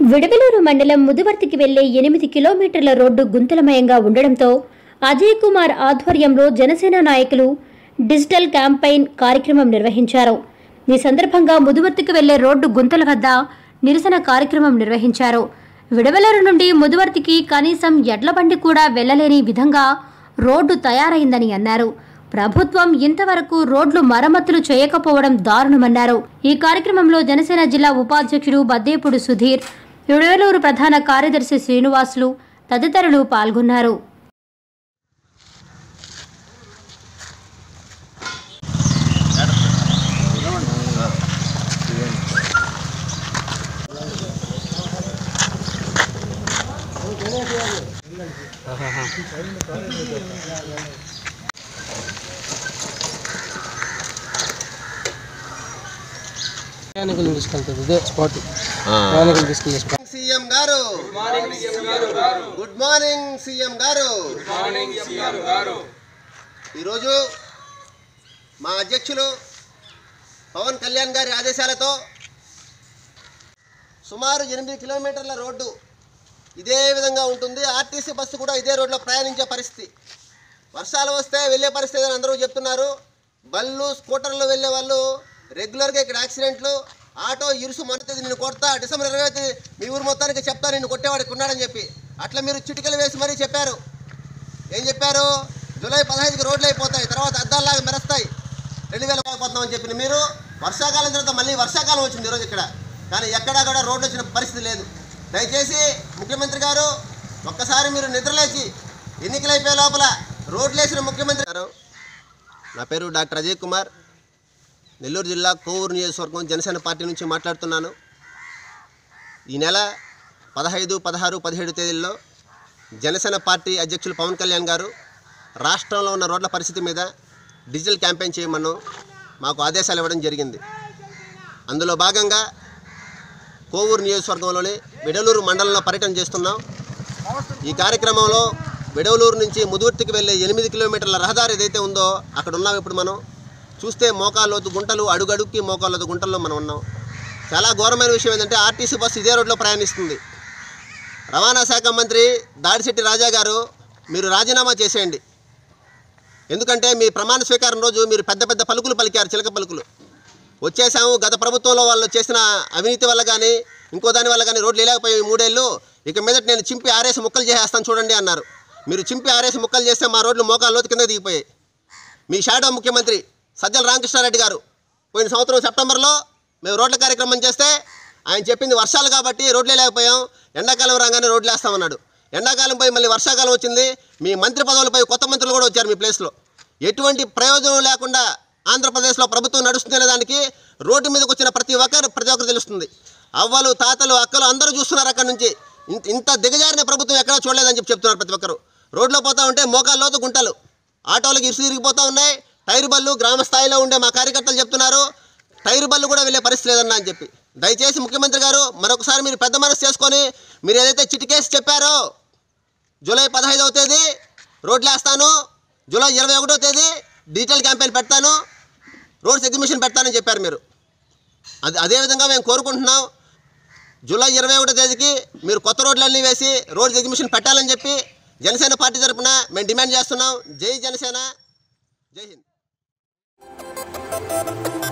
విడవలూరు మండలం ముదువర్తికి వెళ్లే ఎనిమిది కిలోమీటర్ల రోడ్డు గుంతలమయంగా ఉండడంతో అజయ్ కుమార్ ఆధ్వర్యంలో జనసేన నాయకులు డిజిటల్ క్యాంపెయిన్ కార్యక్రమం నిర్వహించారు ఈ సందర్భంగా ముదువర్తికి వెళ్లే రోడ్డు గుంతల వద్ద నిరసన కార్యక్రమం నిర్వహించారు విడవలూరు నుండి ముదువర్తికి కనీసం ఎడ్ల బండి కూడా వెళ్లలేని విధంగా రోడ్డు తయారైందని అన్నారు ప్రభుత్వం ఇంతవరకు రోడ్లు మరమ్మతులు చేయకపోవడం దారుణమన్నారు ఈ కార్యక్రమంలో జనసేన జిల్లా ఉపాధ్యక్షుడు బద్దేపుడు సుధీర్ విడవలూరు ప్రధాన కార్యదర్శి శ్రీనివాసులు తదితరులు పాల్గొన్నారు ప్రయాణికులు తీసుకెళ్తుంది ఇదే స్పాట్ ప్రయాణికులు తీసుకెళ్లే spot CM garu good morning CM garu ఈరోజు మా అధ్యక్షులు పవన్ కళ్యాణ్ గారి ఆదేశాలతో సుమారు ఎనిమిది కిలోమీటర్ల రోడ్డు ఇదే విధంగా ఉంటుంది ఆర్టీసీ బస్సు కూడా ఇదే రోడ్లో ప్రయాణించే పరిస్థితి వర్షాలు వస్తే వెళ్ళే పరిస్థితి అని అందరూ చెప్తున్నారు బళ్ళు స్కూటర్లు వెళ్ళే వాళ్ళు రెగ్యులర్గా ఇక్కడ యాక్సిడెంట్లు ఆటో ఇరుసు మొదటి నిన్ను కొడతా డిసెంబర్ ఇరవై తేదీ మీ ఊరు మొత్తానికి చెప్తా నిన్ను కొట్టేవాడికి ఉన్నాడని చెప్పి అట్లా మీరు చిటికలు వేసి మరీ చెప్పారు ఏం చెప్పారు జూలై పదహైదుకి రోడ్లు అయిపోతాయి తర్వాత అద్దాల్లాగా మెరుస్తాయి రెండు వేల పోతామని చెప్పిన మీరు వర్షాకాలం తర్వాత మళ్ళీ వర్షాకాలం వచ్చింది ఈరోజు ఇక్కడ కానీ ఎక్కడా కూడా రోడ్లు వచ్చిన పరిస్థితి లేదు దయచేసి ముఖ్యమంత్రి గారు ఒక్కసారి మీరు నిద్రలేచి ఎన్నికలు అయిపోయే లోపల రోడ్లు వేసిన ముఖ్యమంత్రి గారు నా పేరు డాక్టర్ అజయ్ కుమార్ నెల్లూరు జిల్లా కోవూరు నియోజకవర్గం జనసేన పార్టీ నుంచి మాట్లాడుతున్నాను ఈ నెల పదహైదు పదహారు పదిహేడు తేదీల్లో జనసేన పార్టీ అధ్యక్షులు పవన్ కళ్యాణ్ గారు రాష్ట్రంలో ఉన్న రోడ్ల పరిస్థితి మీద డిజిటల్ క్యాంపెయిన్ చేయమను మాకు ఆదేశాలు ఇవ్వడం జరిగింది అందులో భాగంగా కోవూరు నియోజకవర్గంలోని విడలూరు మండలంలో పర్యటన చేస్తున్నాం ఈ కార్యక్రమంలో విడవలూరు నుంచి ముదువర్తికి వెళ్ళే ఎనిమిది కిలోమీటర్ల రహదారి ఏదైతే ఉందో అక్కడ ఉన్నాం ఇప్పుడు మనం చూస్తే మోకాళ్ళలోతు గుంటలు అడుగడుక్కి మోకాళ్ళలోతు గుంటల్లో మనం ఉన్నాం చాలా ఘోరమైన విషయం ఏంటంటే ఆర్టీసీ బస్సు ఇదే రోడ్లో ప్రయాణిస్తుంది రవాణా శాఖ మంత్రి దాడిశెట్టి రాజా గారు మీరు రాజీనామా చేసేయండి ఎందుకంటే మీ ప్రమాణ స్వీకారం రోజు మీరు పెద్ద పెద్ద పలుకులు పలికారు చిలక పలుకులు వచ్చేసాము గత ప్రభుత్వంలో వాళ్ళు చేసిన అవినీతి వల్ల కానీ ఇంకో దాని వల్ల కానీ రోడ్లు లేకపోయాయి ఈ మూడేళ్ళు ఇక మీదట నేను చింపి ఆరేసి ముక్కలు చేసేస్తాను చూడండి అన్నారు మీరు చింపి ఆరేసి ముక్కలు చేస్తే మా రోడ్లు మోకాలు లోతు కింద దిగిపోయాయి మీ షాడో ముఖ్యమంత్రి సజ్జల రామకృష్ణారెడ్డి గారు పోయిన సంవత్సరం సెప్టెంబర్లో మేము రోడ్ల కార్యక్రమం చేస్తే ఆయన చెప్పింది వర్షాలు కాబట్టి రోడ్లే లేకపోయాం ఎండాకాలం రాగానే రోడ్లు వేస్తామన్నాడు ఎండాకాలం పోయి మళ్ళీ వర్షాకాలం వచ్చింది మీ మంత్రి పదవులపై కొత్త మంత్రులు కూడా వచ్చారు మీ ప్లేస్లో ఎటువంటి ప్రయోజనం లేకుండా ఆంధ్రప్రదేశ్లో ప్రభుత్వం నడుస్తుందనే దానికి రోడ్డు మీదకి వచ్చిన ప్రతి ఒక్కరు ప్రతి ఒక్కరు తెలుస్తుంది అవ్వలు తాతలు అక్కలు అందరూ చూస్తున్నారు అక్కడ నుంచి ఇంత ఇంత దిగజారిన ప్రభుత్వం ఎక్కడా చూడలేదని చెప్పి చెప్తున్నారు ప్రతి ఒక్కరు రోడ్లో పోతా ఉంటే మోకాల్లోతు గుంటలు ఆటోలకు ఇరుసు తిరిగిపోతూ ఉన్నాయి టైర్ బళ్ళు గ్రామ స్థాయిలో ఉండే మా కార్యకర్తలు చెప్తున్నారు టైర్ బళ్ళు కూడా వెళ్ళే పరిస్థితి లేదన్నా అని చెప్పి దయచేసి ముఖ్యమంత్రి గారు మరొకసారి మీరు పెద్ద మనసు చేసుకొని మీరు ఏదైతే చిటికేసి చెప్పారో జూలై పదహైదవ తేదీ రోడ్లు వేస్తాను జూలై ఇరవై ఒకటో తేదీ డిజిటల్ క్యాంపెయిన్ పెడతాను రోడ్స్ ఎగ్జిబిషన్ పెడతానని చెప్పారు మీరు అది అదేవిధంగా మేము కోరుకుంటున్నాం జూలై ఇరవై ఒకటో తేదీకి మీరు కొత్త రోడ్లన్నీ వేసి రోడ్స్ ఎగ్జిబిషన్ పెట్టాలని చెప్పి జనసేన పార్టీ తరపున మేము డిమాండ్ చేస్తున్నాం జై జనసేన జై హింద్